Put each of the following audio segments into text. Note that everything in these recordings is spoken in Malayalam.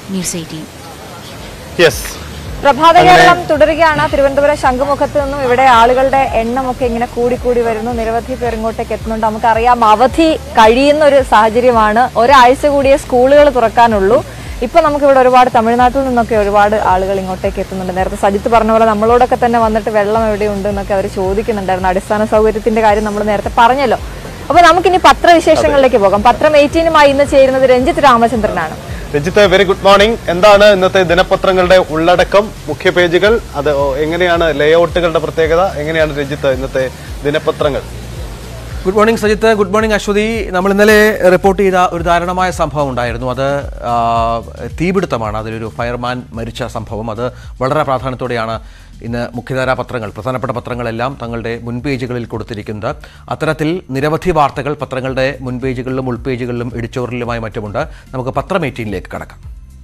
ന്യൂസ് എയ്റ്റീൻ യെസ് പ്രഭാത കേരളം തുടരുകയാണ് തിരുവനന്തപുരം ശംഖുമുഖത്ത് നിന്നും ഇവിടെ ആളുകളുടെ എണ്ണമൊക്കെ ഇങ്ങനെ കൂടിക്കൂടി വരുന്നു നിരവധി പേർ ഇങ്ങോട്ടേക്ക് എത്തുന്നുണ്ട് നമുക്കറിയാം അവധി കഴിയുന്ന ഒരു സാഹചര്യമാണ് ഒരാഴ്ച കൂടിയേ സ്കൂളുകൾ തുറക്കാനുള്ളൂ ഇപ്പൊ നമുക്ക് ഇവിടെ ഒരുപാട് തമിഴ്നാട്ടിൽ നിന്നൊക്കെ ഒരുപാട് ആളുകൾ ഇങ്ങോട്ടേക്ക് എത്തുന്നുണ്ട് നേരത്തെ സജിത്ത് പറഞ്ഞ പോലെ നമ്മളോടൊക്കെ തന്നെ വന്നിട്ട് വെള്ളം എവിടെയുണ്ട് എന്നൊക്കെ അവർ ചോദിക്കുന്നുണ്ടായിരുന്നു അടിസ്ഥാന സൗകര്യത്തിന്റെ കാര്യം നമ്മൾ നേരത്തെ പറഞ്ഞല്ലോ അപ്പൊ നമുക്കിനി പത്രവിശേഷങ്ങളിലേക്ക് പോകാം പത്രം എയ്റ്റീനുമായി ഇന്ന് ചേരുന്നത് രഞ്ജിത്ത് രാമചന്ദ്രനാണ് രഞ്ജിത്ത് വെരി ഗുഡ് മോർണിംഗ് എന്താണ് ഇന്നത്തെ ദിനപത്രങ്ങളുടെ ഉള്ളടക്കം മുഖ്യ പേജുകൾ അത് എങ്ങനെയാണ് ലേഔട്ടുകളുടെ പ്രത്യേകത എങ്ങനെയാണ് രഞ്ജിത്ത് ഇന്നത്തെ ദിനപത്രങ്ങൾ good morning Sajith good morning Aswathy നമ്മൾ ഇന്നലെ റിപ്പോർട്ട് ചെയ്ത ഒരു ദാരുണമായ സംഭവം ഉണ്ടായിരുന്നു അത് ആ, തീപിടുത്തമാണ് അതിലൊരു ഫയർമാൻ മരിച്ച സംഭവം അത് വളരെ പ്രാധാന്യത്തോടെയാണ് ഇന്ന് മുഖ്യധാരാ പത്രങ്ങൾ പ്രധാനപ്പെട്ട പത്രങ്ങളെല്ലാം തങ്ങളുടെ മുൻപേജുകളിൽ കൊടുത്തിരിക്കുന്നത് അത്തരത്തിൽ നിരവധി വാർത്തകൾ പത്രങ്ങളുടെ മുൻപേജുകളിലും ഉൾപേജുകളിലും എഡിറ്റോറിയലുമായി മറ്റുമുണ്ട് നമുക്ക് പത്രം എയ്റ്റീനിലേക്ക് കടക്കാം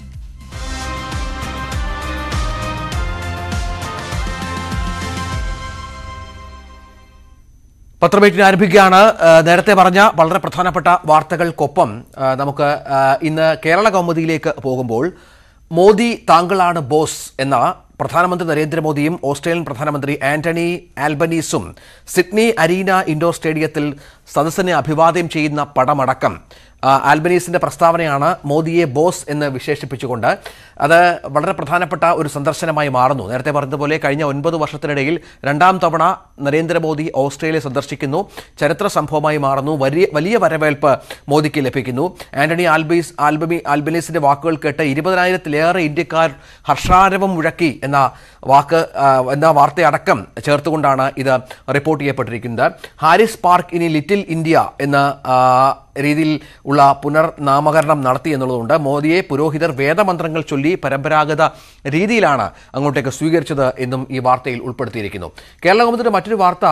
പത്രമേറ്റിന് ആരംഭിക്കുകയാണ് ആ, നേരത്തെ പറഞ്ഞ വളരെ പ്രധാനപ്പെട്ട വാർത്തകൾക്കൊപ്പം ആ, നമുക്ക് ആ, ഇന്ന് കേരള കൗമുദിയിലേക്ക് പോകുമ്പോൾ മോദി താങ്കളാണ് ബോസ് എന്ന പ്രധാനമന്ത്രി നരേന്ദ്രമോദിയും ഓസ്ട്രേലിയൻ പ്രധാനമന്ത്രി ആന്റണി ആൽബനീസും സിഡ്നി അരീന ഇൻഡോർ സ്റ്റേഡിയത്തിൽ സദസ്സിനെ അഭിവാദ്യം ചെയ്യുന്ന പടമടക്കം ആ, ആൽബനീസിന്റെ പ്രസ്താവനയാണ് മോദിയെ ബോസ് എന്ന് വിശേഷിപ്പിച്ചുകൊണ്ട് അത് വളരെ പ്രധാനപ്പെട്ട ഒരു സന്ദർശനമായി മാറുന്നു നേരത്തെ പറഞ്ഞതുപോലെ കഴിഞ്ഞ ഒൻപത് വർഷത്തിനിടയിൽ രണ്ടാം തവണ നരേന്ദ്രമോദി ഓസ്ട്രേലിയ സന്ദർശിക്കുന്നു ചരിത്ര സംഭവമായി മാറുന്നു വലിയ വലിയ വരവേൽപ്പ് മോദിക്ക് ലഭിക്കുന്നു ആന്റണി ആൽബീസ് ആൽബമി ആൽബനീസിന്റെ വാക്കുകൾ കേട്ട് ഇരുപതിനായിരത്തിലേറെ ഇന്ത്യക്കാർ ഹർഷാരവം മുഴക്കി എന്ന വാക്ക് ആ, എന്ന വാർത്തയടക്കം ചേർത്തുകൊണ്ടാണ് ഇത് റിപ്പോർട്ട് ചെയ്യപ്പെട്ടിരിക്കുന്നത് ഹാരിസ് പാർക്ക് ഇനി ലിറ്റിൽ ഇന്ത്യ എന്ന ആ, രീതിയിൽ ഉള്ള പുനർനാമകരണം നടത്തി എന്നുള്ളതുകൊണ്ട് മോദിയെ പുരോഹിതർ വേദമന്ത്രങ്ങൾ ചൊല്ലി പരമ്പരാഗത രീതിയിലാണ് അങ്ങോട്ടേക്ക് സ്വീകരിച്ചത് എന്നും ഈ വാർത്തയിൽ ഉൾപ്പെടുത്തിയിരിക്കുന്നു കേരള കൗമുദിന്റെ മറ്റൊരു വാർത്ത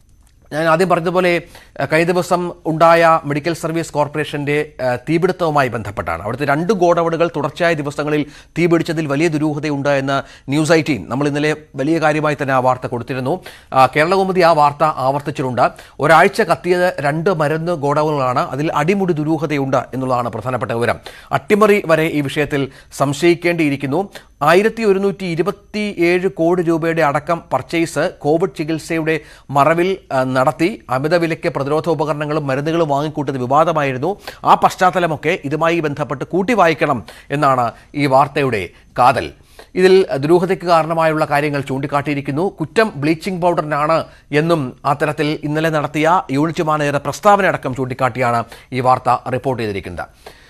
ഞാൻ ആദ്യം പറഞ്ഞതുപോലെ അഹ് കഴിഞ്ഞ ദിവസം ഉണ്ടായ മെഡിക്കൽ സർവീസ് കോർപ്പറേഷന്റെ അഹ് തീപിടുത്തവുമായി ബന്ധപ്പെട്ടാണ് അവിടുത്തെ രണ്ട് ഗോഡൌണുകൾ തുടർച്ചയായ ദിവസങ്ങളിൽ തീപിടിച്ചതിൽ വലിയ ദുരൂഹതയുണ്ട് എന്ന് ന്യൂസ് എയ്റ്റീൻ നമ്മൾ ഇന്നലെ വലിയ കാര്യമായി തന്നെ ആ വാർത്ത കൊടുത്തിരുന്നു ആ, കേരള കൗമുദി ആ വാർത്ത ആവർത്തിച്ചിട്ടുണ്ട് ഒരാഴ്ച കത്തിയത് രണ്ട് മരുന്ന് ഗോഡൌണുകളാണ് അതിൽ അടിമുടി ദുരൂഹതയുണ്ട് എന്നുള്ളതാണ് പ്രധാനപ്പെട്ട വിവരം അട്ടിമറി വരെ ഈ വിഷയത്തിൽ സംശയിക്കേണ്ടിയിരിക്കുന്നു ആയിരത്തി ഒരുന്നൂറ്റി ഇരുപത്തി ഏഴ് കോടി രൂപയുടെ അടക്കം പർച്ചേസ് കോവിഡ് ചികിത്സയുടെ മറവിൽ ആ, നടത്തി അമിത വിലയ്ക്ക് പ്രതിരോധ ഉപകരണങ്ങളും മരുന്നുകളും വാങ്ങിക്കൂട്ടത് വിവാദമായിരുന്നു ആ പശ്ചാത്തലമൊക്കെ ഇതുമായി ബന്ധപ്പെട്ട് കൂട്ടി വായിക്കണം എന്നാണ് ഈ വാർത്തയുടെ കാതൽ ഇതിൽ ദുരൂഹതയ്ക്ക് കാരണമായുള്ള കാര്യങ്ങൾ ചൂണ്ടിക്കാട്ടിയിരിക്കുന്നു കുറ്റം ബ്ലീച്ചിംഗ് പൗഡറിനാണ് എന്നും അത്തരത്തിൽ ഇന്നലെ നടത്തിയ യൂണിറ്റ് മാനേജറുടെ പ്രസ്താവന അടക്കം ചൂണ്ടിക്കാട്ടിയാണ് ഈ വാർത്ത റിപ്പോർട്ട് ചെയ്തിരിക്കുന്നത്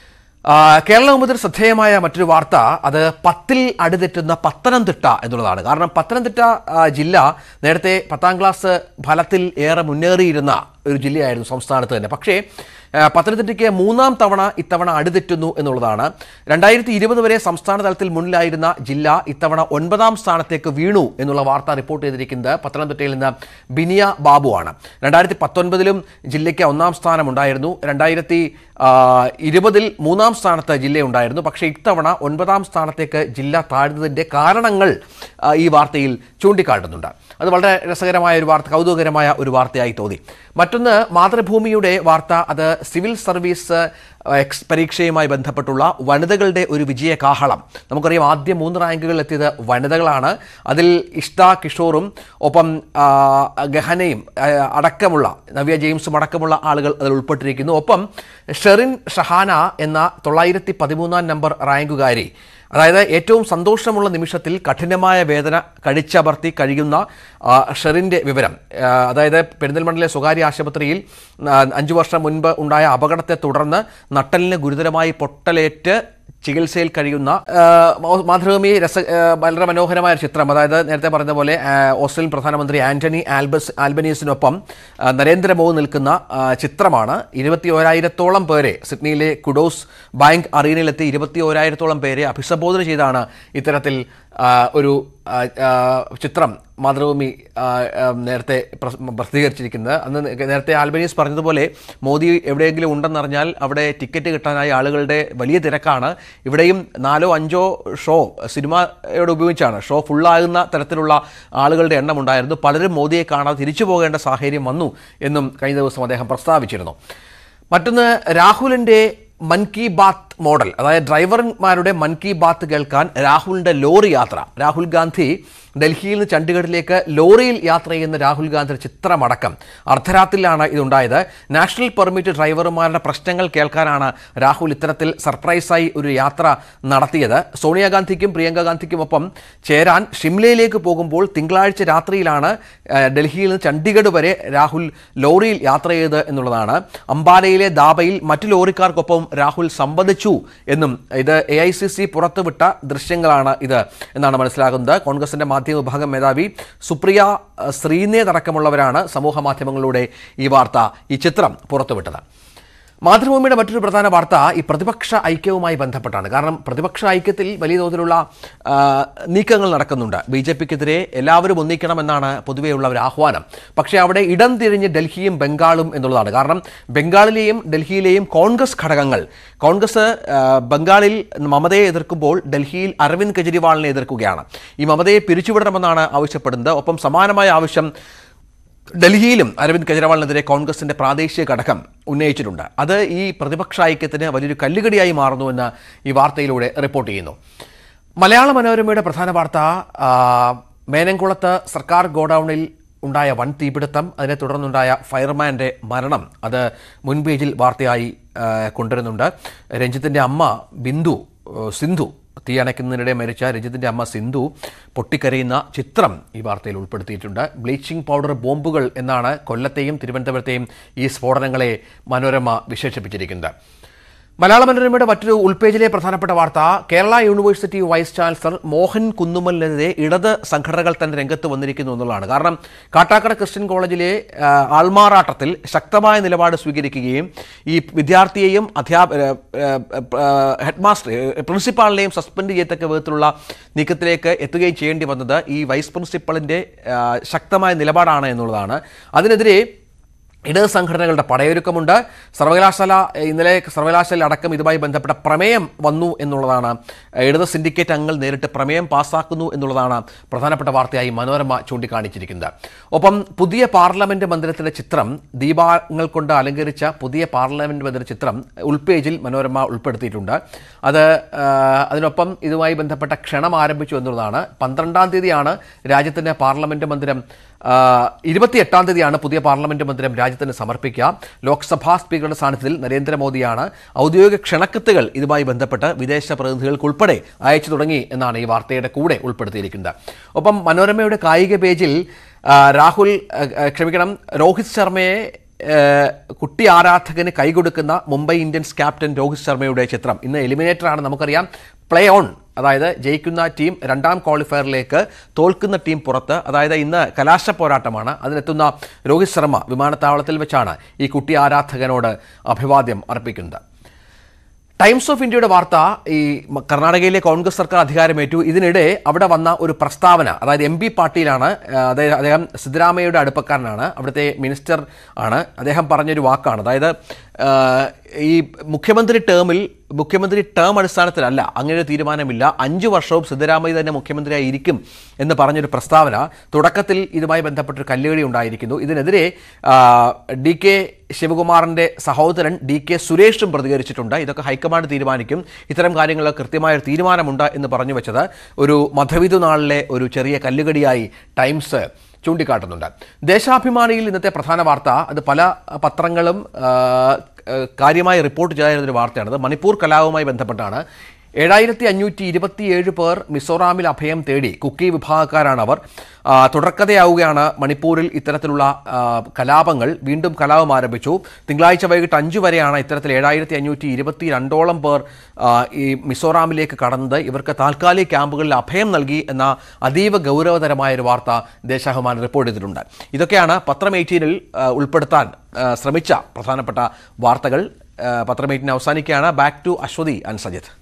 ആ, കേരള കൗമുദിൽ ശ്രദ്ധേയമായ മറ്റൊരു വാർത്ത അത് പത്തിൽ അടിതെറ്റുന്ന പത്തനംതിട്ട എന്നുള്ളതാണ് കാരണം പത്തനംതിട്ട ആ, ജില്ല നേരത്തെ പത്താം ക്ലാസ് ഫലത്തിൽ ഏറെ മുന്നേറിയിരുന്ന ഒരു ജില്ലയായിരുന്നു സംസ്ഥാനത്ത് തന്നെ പക്ഷേ ആ, പത്തനംതിട്ടയ്ക്ക് മൂന്നാം തവണ ഇത്തവണ അടിതെറ്റുന്നു എന്നുള്ളതാണ് രണ്ടായിരത്തി ഇരുപത് വരെ സംസ്ഥാന തലത്തിൽ മുന്നിലായിരുന്ന ജില്ല ഇത്തവണ ഒൻപതാം സ്ഥാനത്തേക്ക് വീണു എന്നുള്ള വാർത്ത റിപ്പോർട്ട് ചെയ്തിരിക്കുന്നത് പത്തനംതിട്ടയിൽ നിന്ന് ബിനിയ ബാബുവാണ് രണ്ടായിരത്തി പത്തൊൻപതിലും ജില്ലയ്ക്ക് ഒന്നാം സ്ഥാനം ഉണ്ടായിരുന്നു രണ്ടായിരത്തി ഇരുപതിൽ മൂന്നാം സ്ഥാനത്ത് ജില്ലയുണ്ടായിരുന്നു പക്ഷേ ഇത്തവണ ഒൻപതാം സ്ഥാനത്തേക്ക് ജില്ല താഴ്ന്നതിൻ്റെ കാരണങ്ങൾ ആ, ഈ വാർത്തയിൽ ചൂണ്ടിക്കാട്ടുന്നുണ്ട് അത് വളരെ രസകരമായ ഒരു വാർത്ത കൗതുകകരമായ ഒരു വാർത്തയായി തോന്നി മറ്റൊന്ന് മാതൃഭൂമിയുടെ വാർത്ത അത് സിവിൽ സർവീസ് ആ, എക്സ് പരീക്ഷയുമായി ബന്ധപ്പെട്ടുള്ള വനിതകളുടെ ഒരു വിജയ കാഹളം നമുക്കറിയാം ആദ്യ മൂന്ന് റാങ്കുകൾ എത്തിയത് വനിതകളാണ് അതിൽ ഇഷ്ട കിഷോറും ഒപ്പം ആ, ഗഹനയും ആ, അടക്കമുള്ള നവ്യ ജെയിംസും അടക്കമുള്ള ആളുകൾ അതിൽ ഉൾപ്പെട്ടിരിക്കുന്നു ഒപ്പം ഷെറിൻ ഷഹാന എന്ന തൊള്ളായിരത്തി പതിമൂന്നാം നമ്പർ റാങ്കുകാരി അതായത് ഏറ്റവും സന്തോഷമുള്ള നിമിഷത്തിൽ കഠിനമായ വേദന കഴിച്ചമർത്തി കഴിയുന്ന ആ, ഷെറിൻ്റെ വിവരം ആ, അതായത് പെരിന്തൽമണ്ണിലെ സ്വകാര്യ ആശുപത്രിയിൽ ആ, അഞ്ചു വർഷം മുൻപ് ഉണ്ടായ അപകടത്തെ തുടർന്ന് നട്ടലിന് ഗുരുതരമായി പൊട്ടലേറ്റ് ചികിത്സയിൽ കഴിയുന്ന ആ, മോ- മാതൃഭൂമി രസ ആ, വളരെ മനോഹരമായ ഒരു ചിത്രം അതായത് നേരത്തെ പറഞ്ഞ പോലെ ആ, ഓസ്ട്രേലിയൻ പ്രധാനമന്ത്രി ആന്റണി ആൽബസ് ആൽബനീസിനൊപ്പം ആ, നരേന്ദ്രമോദി നിൽക്കുന്ന ആ, ചിത്രമാണ് ഇരുപത്തി ഓരായിരത്തോളം പേരെ സിഡ്നിയിലെ കുഡോസ് ബാങ്ക് അറീനയിലെത്തി ഇരുപത്തി ഓരായിരത്തോളം പേരെ അഭിസംബോധന ചെയ്താണ് ഇത്തരത്തിൽ ആ, ഒരു ആ, ആ, ചിത്രം മാതൃഭൂമി ആ, ആ, നേരത്തെ പ്രസ്- പ്രസിദ്ധീകരിച്ചിരിക്കുന്നത് അന്ന് നേ- നേരത്തെ ആൽബനീസ് പറഞ്ഞതുപോലെ മോദി എവിടെയെങ്കിലും ഉണ്ടെന്നറിഞ്ഞാൽ അവിടെ ടിക്കറ്റ് കിട്ടാനായി ആളുകളുടെ വലിയ തിരക്കാണ് ഇവിടെയും നാലോ അഞ്ചോ ഷോ സിനിമയോട് ഉപയോഗിച്ചാണ് ഷോ ഫുള്ളാകുന്ന തരത്തിലുള്ള ആളുകളുടെ എണ്ണം ഉണ്ടായിരുന്നു പലരും മോദിയെ കാണാതെ തിരിച്ചു പോകേണ്ട സാഹചര്യം വന്നു എന്നും കഴിഞ്ഞ ദിവസം അദ്ദേഹം പ്രസ്താവിച്ചിരുന്നു മറ്റൊന്ന് രാഹുലിൻ്റെ മൻ കി ബാത്ത് മോഡൽ അതായത് ഡ്രൈവർമാരുടെ മൻ കി ബാത്ത് കേൾക്കാൻ രാഹുലിന്റെ ലോറി യാത്ര രാഹുൽ ഗാന്ധി ഡൽഹിയിൽ നിന്ന് ചണ്ഡീഗഡിലേക്ക് ലോറിയിൽ യാത്ര ചെയ്യുന്ന രാഹുൽ ഗാന്ധിയുടെ ചിത്രമടക്കം അർദ്ധരാത്രിയിലാണ് ഇതുണ്ടായത് നാഷണൽ പെർമിറ്റ് ഡ്രൈവർമാരുടെ പ്രശ്നങ്ങൾ കേൾക്കാനാണ് രാഹുൽ ഇത്തരത്തിൽ സർപ്രൈസായി ഒരു യാത്ര നടത്തിയത് സോണിയാഗാന്ധിക്കും പ്രിയങ്ക ഗാന്ധിക്കുമൊപ്പം ചേരാൻ ഷിംലയിലേക്ക് പോകുമ്പോൾ തിങ്കളാഴ്ച രാത്രിയിലാണ് ആ, ഡൽഹിയിൽ നിന്ന് ചണ്ഡീഗഡ് വരെ രാഹുൽ ലോറിയിൽ യാത്ര ചെയ്തത് എന്നുള്ളതാണ് അംബാലയിലെ ദാബയിൽ മറ്റു ലോറിക്കാർക്കൊപ്പം രാഹുൽ സംവദിച്ചു എന്നും ഇത് എ ഐ സി സി പുറത്തുവിട്ട ദൃശ്യങ്ങളാണ് ഇത് എന്നാണ് മനസ്സിലാകുന്നത് കോൺഗ്രസിന്റെ മാധ്യമ വിഭാഗം മേധാവി സുപ്രിയ അഹ്, ശ്രീനേത് അടക്കമുള്ളവരാണ് സമൂഹ മാധ്യമങ്ങളിലൂടെ ഈ വാർത്ത ഈ ചിത്രം പുറത്തുവിട്ടത് മാതൃഭൂമിയുടെ മറ്റൊരു പ്രധാന വാർത്ത ഈ പ്രതിപക്ഷ ഐക്യവുമായി ബന്ധപ്പെട്ടാണ് കാരണം പ്രതിപക്ഷ ഐക്യത്തിൽ വലിയ തോതിലുള്ള ആ, നീക്കങ്ങൾ നടക്കുന്നുണ്ട് ബി ജെ പിക്കെതിരെ എല്ലാവരും ഒന്നിക്കണമെന്നാണ് പൊതുവെയുള്ള ഒരു ആഹ്വാനം പക്ഷേ അവിടെ ഇടം തിരിഞ്ഞ് ഡൽഹിയും ബംഗാളും എന്നുള്ളതാണ് കാരണം ബംഗാളിലെയും ഡൽഹിയിലെയും കോൺഗ്രസ് ഘടകങ്ങൾ കോൺഗ്രസ് ആ, ബംഗാളിൽ മമതയെ എതിർക്കുമ്പോൾ ഡൽഹിയിൽ അരവിന്ദ് കെജ്രിവാളിനെ എതിർക്കുകയാണ് ഈ മമതയെ പിരിച്ചുവിടണമെന്നാണ് ആവശ്യപ്പെടുന്നത് ഒപ്പം സമാനമായ ആവശ്യം ഡൽഹിയിലും അരവിന്ദ് കെജ്രിവാളിനെതിരെ കോൺഗ്രസിന്റെ പ്രാദേശിക ഘടകം ഉന്നയിച്ചിട്ടുണ്ട് അത് ഈ പ്രതിപക്ഷ ഐക്യത്തിന് വലിയൊരു കല്ലുകടിയായി മാറുന്നുവെന്ന് ഈ വാർത്തയിലൂടെ റിപ്പോർട്ട് ചെയ്യുന്നു മലയാള മനോരമയുടെ പ്രധാന വാർത്ത ആ, മേനംകുളത്ത് സർക്കാർ ഗോഡൌണിൽ ഉണ്ടായ വൻ തീപിടുത്തം അതിനെ തുടർന്നുണ്ടായ ഫയർമാന്റെ മരണം അത് മുൻപേജിൽ വാർത്തയായി ആ, കൊണ്ടുവരുന്നുണ്ട് രഞ്ജിത്തിന്റെ അമ്മ ബിന്ദു ഏഹ്, സിന്ധു തീയണയ്ക്കുന്നതിനിടെ മരിച്ച രഞ്ജിത്തിന്റെ അമ്മ സിന്ധു പൊട്ടിക്കരയുന്ന ചിത്രം ഈ വാർത്തയിൽ ഉൾപ്പെടുത്തിയിട്ടുണ്ട് ബ്ലീച്ചിങ് പൗഡർ ബോംബുകൾ എന്നാണ് കൊല്ലത്തെയും തിരുവനന്തപുരത്തെയും ഈ സ്ഫോടനങ്ങളെ മനോരമ വിശേഷിപ്പിച്ചിരിക്കുന്നത് മലയാള മനോരമയുടെ മറ്റൊരു ഉൾപേജിലെ പ്രധാനപ്പെട്ട വാർത്ത Kerala university vice chancellor Mohan കുന്നുമലിനെതിരെ ഇടത് സംഘടനകൾ തന്നെ രംഗത്ത് വന്നിരിക്കുന്നു എന്നുള്ളതാണ് കാരണം കാട്ടാക്കട ക്രിസ്ത്യൻ കോളേജിലെ ആ, ആൾമാറാട്ടത്തിൽ ശക്തമായ നിലപാട് സ്വീകരിക്കുകയും ഈ വിദ്യാർത്ഥിയെയും അധ്യാപ ഹെഡ് മാസ്റ്റർ പ്രിൻസിപ്പാളിനെയും സസ്പെൻഡ് ചെയ്യത്തക്ക വിധത്തിലുള്ള നീക്കത്തിലേക്ക് എത്തുകയും ചെയ്യേണ്ടി വന്നത് ഈ വൈസ് പ്രിൻസിപ്പളിന്റെ ആ, ശക്തമായ നിലപാടാണ് എന്നുള്ളതാണ് അതിനെതിരെ ഇടത് സംഘടനകളുടെ പടയൊരുക്കമുണ്ട് സർവകലാശാല ഏഹ്, ഇന്നലെ സർവകലാശാല അടക്കം ഇതുമായി ബന്ധപ്പെട്ട പ്രമേയം വന്നു എന്നുള്ളതാണ് ഏഹ്, ഇടത് സിൻഡിക്കേറ്റ് അംഗങ്ങൾ നേരിട്ട് പ്രമേയം പാസ്സാക്കുന്നു എന്നുള്ളതാണ് പ്രധാനപ്പെട്ട വാർത്തയായി മനോരമ ചൂണ്ടിക്കാണിച്ചിരിക്കുന്നത് ഒപ്പം പുതിയ പാർലമെന്റ് മന്ദിരത്തിന്റെ ചിത്രം ദീപങ്ങൾ കൊണ്ട് അലങ്കരിച്ച പുതിയ പാർലമെന്റ് മന്ദിര ചിത്രം ഉൾപേജിൽ മനോരമ ഉൾപ്പെടുത്തിയിട്ടുണ്ട് അത് ആഹ്, അതിനൊപ്പം ഇതുമായി ബന്ധപ്പെട്ട ക്ഷണം ആരംഭിച്ചു എന്നുള്ളതാണ് പന്ത്രണ്ടാം തീയതിയാണ് രാജ്യത്തിന്റെ പാർലമെന്റ് മന്ദിരം ഇരുപത്തി എട്ടാം തീയതിയാണ് പുതിയ പാർലമെന്റ് മന്ദിരം രാജ്യത്തിന് സമർപ്പിക്കുക ലോക്സഭാ സ്പീക്കറുടെ സാന്നിധ്യത്തിൽ നരേന്ദ്രമോദിയാണ് ഔദ്യോഗിക ക്ഷണക്കത്തുകൾ ഇതുമായി ബന്ധപ്പെട്ട് വിദേശ പ്രതിനിധികൾക്കുൾപ്പെടെ അയച്ചു തുടങ്ങി എന്നാണ് ഈ വാർത്തയുടെ കൂടെ ഉൾപ്പെടുത്തിയിരിക്കുന്നത് ഒപ്പം മനോരമയുടെ കായിക പേജിൽ ആ, രാഹുൽ ആ, ആ, ക്ഷമിക്കണം രോഹിത് ശർമ്മയെ ഏഹ് കുട്ടി ആരാധകന് കൈകൊടുക്കുന്ന മുംബൈ ഇന്ത്യൻസ് ക്യാപ്റ്റൻ രോഹിത് ശർമ്മയുടെ ചിത്രം ഇന്ന് എലിമിനേറ്റർ ആണ് നമുക്കറിയാം പ്ലേ ഓൺ അതായത് ജയിക്കുന്ന ടീം രണ്ടാം ക്വാളിഫയറിലേക്ക് തോൽക്കുന്ന ടീം പുറത്ത് അതായത് ഇന്ന് കലാശ പോരാട്ടമാണ് അതിനെത്തുന്ന രോഹിത് ശർമ്മ വിമാനത്താവളത്തിൽ വെച്ചാണ് ഈ കുട്ടി ആരാധകനോട് അഭിവാദ്യം അർപ്പിക്കുന്നത് ടൈംസ് ഓഫ് ഇന്ത്യയുടെ വാർത്ത ഈ മ- കർണാടകയിലെ കോൺഗ്രസ് സർക്കാർ അധികാരമേറ്റു ഇതിനിടെ അവിടെ വന്ന ഒരു പ്രസ്താവന അതായത് എം പി പാർട്ടിയിലാണ് ആ, അദ്ദേഹം അദ്ദേഹം സിദ്ധരാമയ്യയുടെ അടുപ്പക്കാരനാണ് അവിടുത്തെ മിനിസ്റ്റർ ആണ് അദ്ദേഹം പറഞ്ഞൊരു വാക്കാണ് അതായത് ആ, ഈ മുഖ്യമന്ത്രി ടേമിൽ മുഖ്യമന്ത്രി ടേം അടിസ്ഥാനത്തിലല്ല അങ്ങനെ ഒരു തീരുമാനമില്ല അഞ്ചു വർഷവും സിദ്ധരാമയ്യ തന്നെ മുഖ്യമന്ത്രിയായി ഇരിക്കും എന്ന് പറഞ്ഞൊരു പ്രസ്താവന തുടക്കത്തിൽ ഇതുമായി ബന്ധപ്പെട്ടൊരു കല്ലുകടി ഉണ്ടായിരിക്കുന്നു ഇതിനെതിരെ ആ, ഡി കെ ശിവകുമാറിന്റെ സഹോദരൻ ഡി കെ സുരേഷും പ്രതികരിച്ചിട്ടുണ്ട് ഇതൊക്കെ ഹൈക്കമാൻഡ് തീരുമാനിക്കും ഇത്തരം കാര്യങ്ങൾ കൃത്യമായ ഒരു തീരുമാനമുണ്ട് എന്ന് പറഞ്ഞു വെച്ചത് ഒരു മധവിധു നാളിലെ ഒരു ചെറിയ കല്ലുകടിയായി ടൈംസ് ചൂണ്ടിക്കാട്ടുന്നുണ്ട് ദേശാഭിമാനിയിൽ ഇന്നത്തെ പ്രധാന വാർത്ത അത് പല പത്രങ്ങളും ആ, ആ, കാര്യമായി റിപ്പോർട്ട് ചെയ്തിരുന്നൊരു വാർത്തയാണത് മണിപ്പൂർ കലാപവുമായി ബന്ധപ്പെട്ടാണ് ഏഴായിരത്തി അഞ്ഞൂറ്റി ഇരുപത്തിയേഴ് പേർ മിസോറാമിൽ അഭയം തേടി കുക്കി വിഭാഗക്കാരാണ് അവർ ആ, തുടർക്കഥയാവുകയാണ് മണിപ്പൂരിൽ ഇത്തരത്തിലുള്ള ആ, കലാപങ്ങൾ വീണ്ടും കലാപം ആരംഭിച്ചു തിങ്കളാഴ്ച വൈകിട്ട് അഞ്ചു വരെയാണ് ഇത്തരത്തിൽ ഏഴായിരത്തി അഞ്ഞൂറ്റി ഇരുപത്തി രണ്ടോളം പേർ ആ, ഈ മിസോറാമിലേക്ക് കടന്നത് ഇവർക്ക് താൽക്കാലിക ക്യാമ്പുകളിൽ അഭയം നൽകി എന്ന അതീവ ഗൗരവതരമായ ഒരു വാർത്ത ദേശാഭിമാൻ റിപ്പോർട്ട് ചെയ്തിട്ടുണ്ട് ഇതൊക്കെയാണ് പത്രം എയ്റ്റീനിൽ ആ, ഉൾപ്പെടുത്താൻ ആ, ശ്രമിച്ച പ്രധാനപ്പെട്ട വാർത്തകൾ ആ, പത്രം എയ്റ്റീൻ അവസാനിക്കുകയാണ് back to Aswathy and Sajith